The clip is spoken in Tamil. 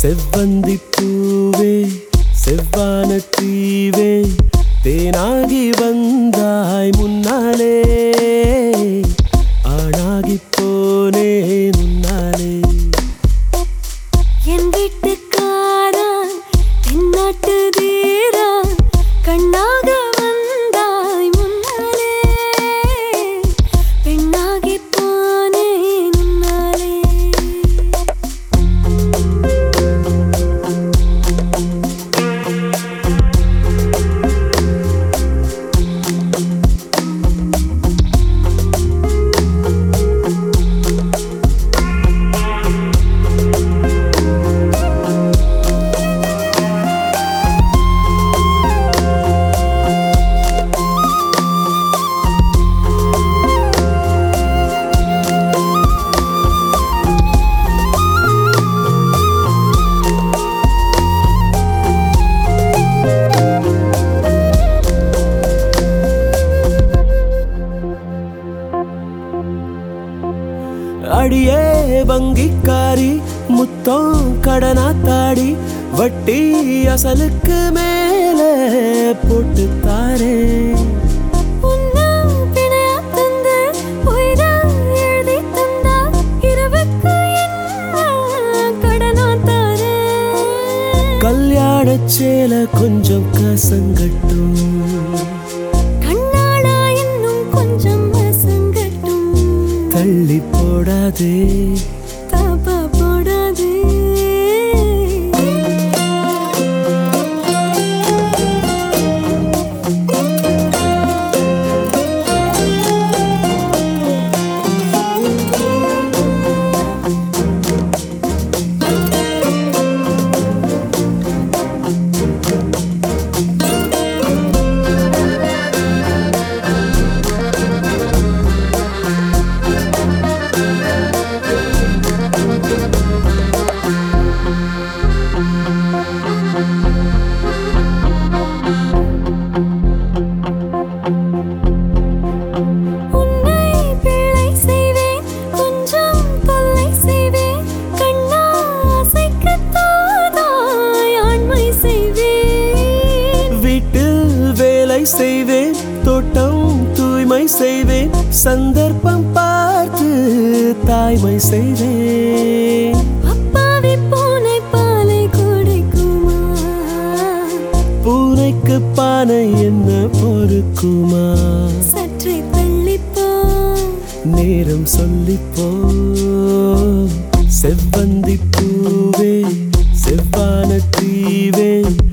செவ்வந்தி பூவே செவ்வான தீவே தேனாகி வந்தாய் முன்னாலே ஆணாகி போனே முன்னாலே என் வீட்டுக்காரா தென்னாட்டு தீரா கண்ணாக வந்தாய் முன்னாலே பெண்ணாகி போனேன் உன்னாலே அடியே வங்கிக்காரி முத்தம் கடனாத்தாடி வட்டி அசலுக்கு மேலே போட்டு தாரே உன்னா பிணையா தந்து உயிரா எழுதி தந்தா இரவுக்கு என்ன கடனா தாரேன் கல்யாண சேல கொஞ்சம் கசங்கட்டும் கண்ணாளா இன்னும் கொஞ்சம் வசங்கட்டும் தள்ளி போடாதே தாப்பா போடாதே உன்னை பிழை செய்வேன் கொஞ்சம் தொல்லை செய்வேன் கண்ணா அசைக்கத்தாதாய் ஆண்மை செய்வேன் வீட்டில் வேலை செய்வேன் தோட்டம் தூய்மை செய்வேன் சந்தர்ப்பம் பார்த்து தாய்மை செய்வேன் அப்பாவி பூனை பாலை குடிக்குமா பூனைக்கு பானை என்ன பொறுக்குமா சற்றே தள்ளிப்போ நேரம் சொல்லிப்போ செவ்வந்தி பூவே செவ்வான தீவே